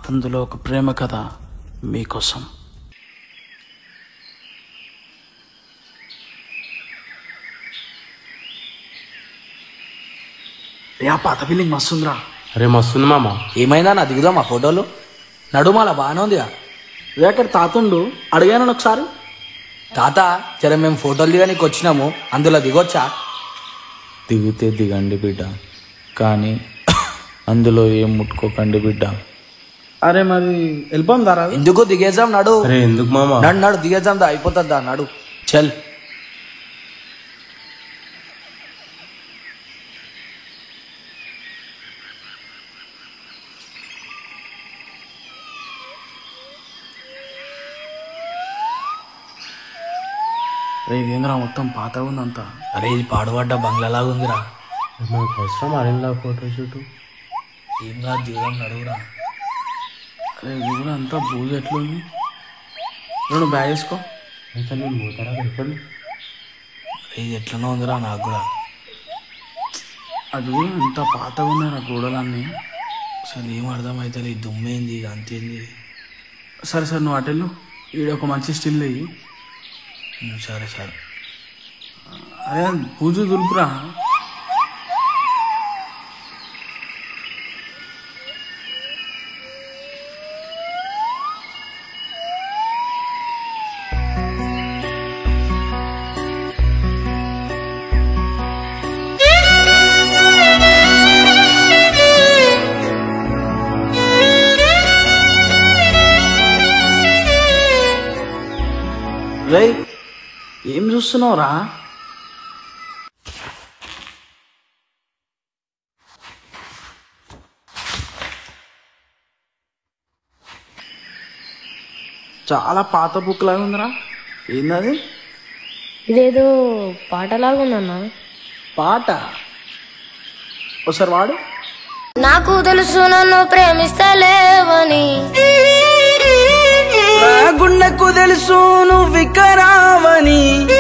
అందులో ఒక ప్రేమ కథ మీకోసం ఏ ఆ పాత బిల్లింగ్ మస్తుందిరా అరే మస్తుంది మామ ఏమైందా నా దిగుదాం ఆ ఫోటోలు నడుమాల బాగానే ఉందిగా ఏ అక్కడ తాతుండు అడిగాను ఒకసారి తాత సరే మేము ఫోటోలు దిగడానికి వచ్చినాము అందులో దిగొచ్చా దిగితే దిగండి బిడ్డ కానీ అందులో ఏం ముట్టుకోకండి బిడ్డ అరే మరి వెళ్ళిపోం దారా ఎందుకు దిగేద్దాం నడు అరే ఎందుకు మామ నడు నడు దిగేద్దాం దా అయిపోతుందా నడు చల్ రే ఇదేంద్రా మొత్తం పాత ఉందంతా అరే ఇది పాడుపడ్డ బంగ్లాలాగా ఉందిరా మనకు అవసరం అరేలా ఫోటో షూట్ ఏం కాదు దిగుదాం నడువురా అరే ఇది కూడా అంతా బూజు ఎట్లుంది రెండు బ్యాగ్ వేసుకో అయితే నేను పోతారా చెప్పండి అరే ఇది ఎట్లనో ఉందిరా నాకు కూడా అది కూడా అంత పాతగా ఉన్నాయి నా గోడలన్నీ అసలు ఏం అర్థమైతే ఈ దుమ్మేంది ఇది అంతేంది సరే సరే నువ్వు అటెళ్ళు ఈడ ఒక మంచి స్టిల్ అయ్యి ఉమ్, సరే సరే అరే పూజ దులుపురా రే ఏం చూస్తున్నావురా చాలా పాత బుక్ లాగా ఉందిరా ఏందది ఇదేదో పాటలాగా ఉందన్నా పాట ఒకసారి వాడు నాకు తెలుసు నన్ను ప్రేమిస్తలేవని నా గుండెకు తెలుసు నువ్వు వికరావని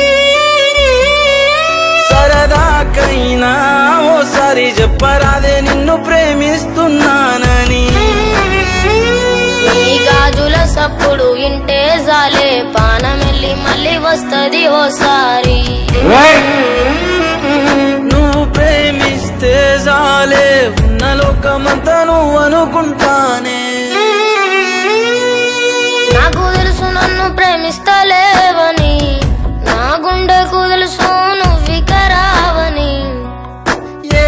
సరదాకైనా ఓసారి చెప్పరాదే నిన్ను ప్రేమిస్తున్నానని ఈ గాజుల సప్పుడు ఇంటే జాలే పానమెల్లి మళ్ళీ వస్తది ఓసారి నువ్వు ప్రేమిస్తే జాలే ఉన్న లోకమంతా నువ్వు అనుకుంటానే నాకు తెలుసు నన్ను ప్రేమిస్తలేవని నా గుండెకు తెలుసు నువ్వు వికరావని ఏ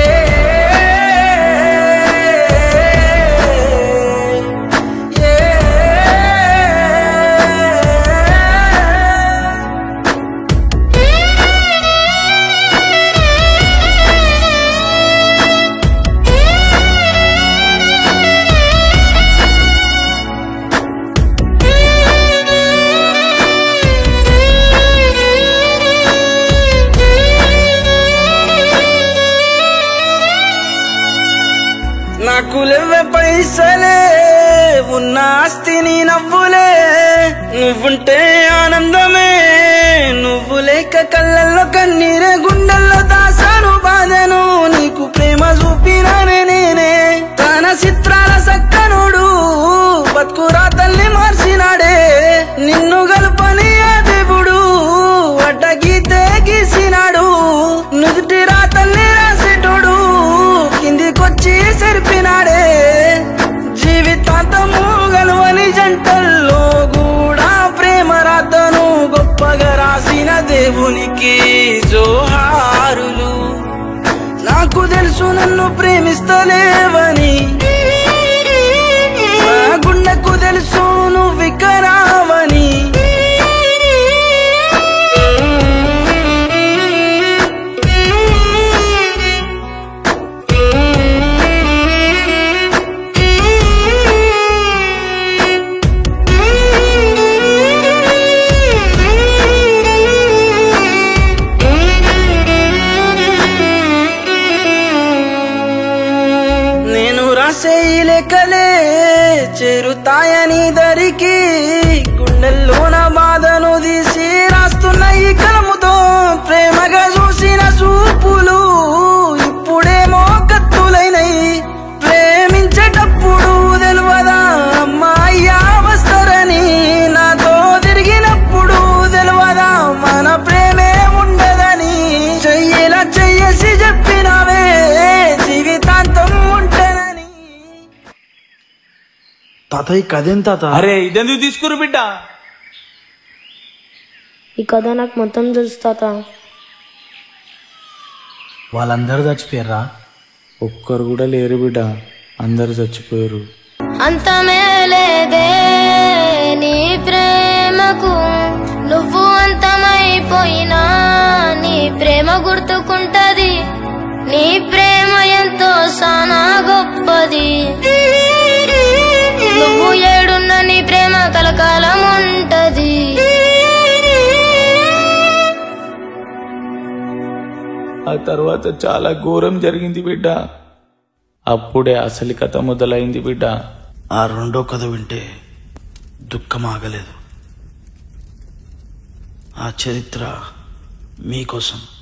నాకు లేవే పైసలే ఉన్న ఆస్తిని నవ్వులే నువ్వుంటే ఆనందమే నువ్వు లేక కళ్ళల్లో కన్నీరే గుండెల్లో దాసాను బాధను నీకు ప్రేమ చూపినానే నేనే తన చిత్రాల సక్కనుడు బతుకురా తల్లి మార్చినాడే నిన్ను గల్పని ఆ దేవుడు అడ్డ గీతే గీసినాడు నుదుటి రాతల్ని రాసేటోడు కిందికొచ్చి సెరిపినాడే జీవితాంతము గలవని జంటల్లో కూడా ప్రేమ రాతను గొప్పగా రాసిన దేవునికి జోహారులు నాకు తెలుసు నన్ను ప్రేమిస్తలేవని నా గుండెకు తెలుసు నువ్వు వికరావని నేను రాసే ఈ లెక్కలే చేరుతాయని దరికి గుండెల్లో నా బాధను తీసి రాస్తున్న ఈ కలముతో ప్రేమగా చూసిన చూపులు ఇప్పుడేమో కత్తులైనయి ప్రేమించేటప్పుడు తెలియదా తాత ఈ కథేం తాత అరే ఇదెందుకు తీసుకురు బిడ్డ ఈ కథ నాకు మొత్తం తెలుసు తాత వాళ్ళందరూ చచ్చిపోయారా ఒక్కరు కూడా లేరు బిడ్డ అందరు చచ్చిపోయారు అంతమే లేదే నీ ప్రేమకు నువ్వు అంతమైపోయినా నీ ప్రేమ గుర్తుకుంటది నీ ప్రేమ ఎంతో సానా గొప్పది నువ్వు ఏడున్న నీ ప్రేమ కలకాలం ఉంటది ఆ తర్వాత చాలా ఘోరం జరిగింది బిడ్డ అప్పుడే అసలు కథ మొదలైంది బిడ్డ ఆ రెండో కథ వింటే దుఃఖం ఆగలేదు ఆ చరిత్ర మీకోసం